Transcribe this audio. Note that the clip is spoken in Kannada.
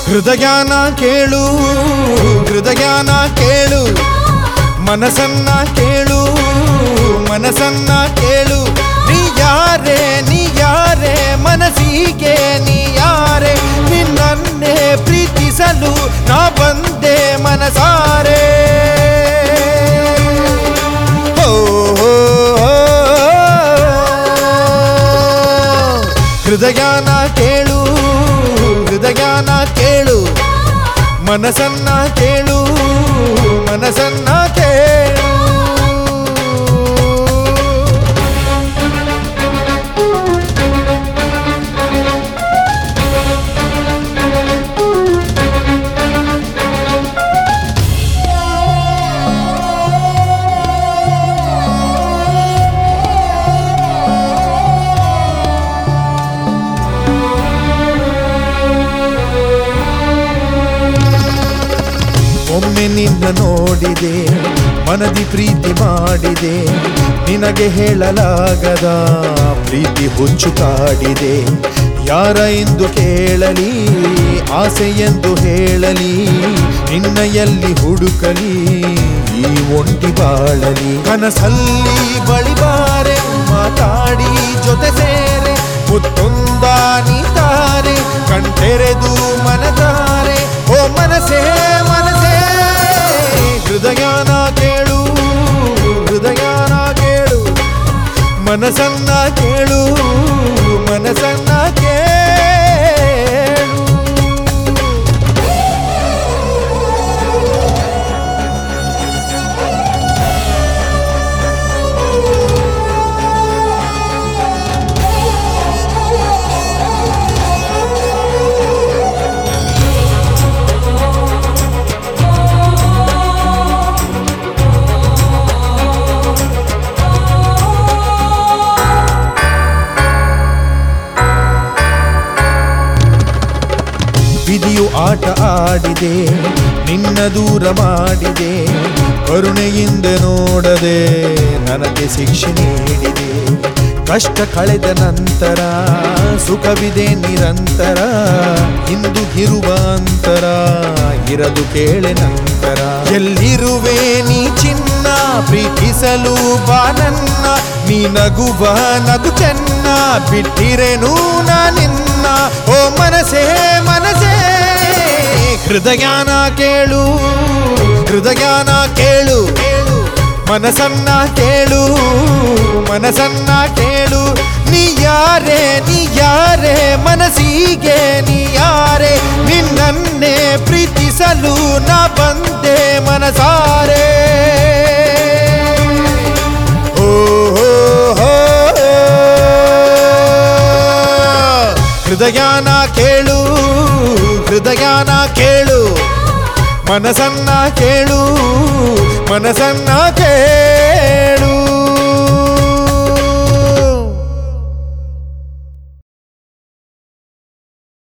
ಹೃದಯನ ಕೇಳು ಹೃದಯನ ಕೇಳು ಮನಸ್ಸನ್ನ ಕೇಳು ಮನಸ್ಸನ್ನ ಕೇಳು ನೀ ಯಾರೇ ನೀ ಯಾರೇ ಮನಸ್ಸಿಗೆ ನೀ ಯಾರೇ ನಿನ್ನನ್ನೇ ಪ್ರೀತಿಸಲು ನಾ ಬಂದೆ ಮನಸಾರೆ ಹೋ, ಹೋ, ಹೋ. ಹೃದಯನ ಕೇಳು ಹೃದಯನ ಕೇಳು ಮನಸ್ಸನ್ನ ಕೇಳು ಮನಸ್ಸನ್ನ ಕೇಳು ಒಮ್ಮೆ ನಿನ್ನ ನೋಡಿದೆ ಮನದಿ ಪ್ರೀತಿ ಮಾಡಿದೆ ನಿನಗೆ ಹೇಳಲಾಗದ ಪ್ರೀತಿ ಹುಚ್ಚು ಕಾಡಿದೆ ಯಾರ ಎಂದು ಕೇಳಲಿ ಆಸೆ ಎಂದು ಹೇಳಲಿ ನಿನ್ನ ಎಲ್ಲಿ ಹುಡುಕಲಿ ಈ ಒಂಟಿ ಬಾಳಲಿ ಕನಸಲ್ಲಿ ಬಳಿಬಾರೆ ಮಾತಾಡಿ ಜೊತೆ ಸೇರೆ ಮುತ್ತೊಂದ ನೀತಾರೆ ಕಣ್ತೆರೆದು ಮನದಾರೆ ಓ ಮನಸೇ ಮನಸೇ ಹೃದಯನ ಕೇಳು ಹೃದಯನ ಕೇಳು ಮನಸ್ಸನ್ನ ಕೇಳು ಮನಸ್ಸನ್ನ ಕೇಳು ವಿಧಿಯು ಆಟ ಆಡಿದೆ ನಿನ್ನ ದೂರ ಮಾಡಿದೆ ಕರುಣೆಯಿಂದ ನೋಡದೆ ನನಗೆ ಶಿಕ್ಷೆ ನೀಡಿದೆ ಕಷ್ಟ ಕಳೆದ ನಂತರ ಸುಖವಿದೆ ನಿರಂತರ ಇಂದು ಇರುವ ಅಂತರ ಇರದು ಕೇಳೆ ನಂತರ ಎಲ್ಲಿರುವೆ ನೀ ಚಿನ್ನ ಪ್ರೀತಿಸಲು ಬಾ ನನ್ನ ನೀ ನಗುವ ನಗು ಚೆನ್ನ ಬಿಟ್ಟಿರೆನು ನಾ ನಿನ್ನ ಓ ಮನಸೇ ಮನಸೇ ಹೃದಯನ ಕೇಳು ಹೃದಯನ ಕೇಳು ಮನಸ್ಸನ್ನ ಕೇಳು ಮನಸ್ಸನ್ನ ಕೇಳು ನೀ ಯಾರೇ ನೀ ಯಾರೇ ಮನಸ್ಸಿಗೆ ನೀ ಯಾರೇ ನಿನ್ನನ್ನೇ ಪ್ರೀತಿಸಲು ನಾ ಬಂದೆ ಮನಸಾರೆ ಓ ಹೋ, ಹೋ, ಹೋ. ಹೃದಯನ ಕೇಳು ಹೃದಯನ ಕೇಳು ಮನಸ್ಸನ್ನ ಕೇಳು ಮನಸ್ಸನ್ನ ಕೇಳು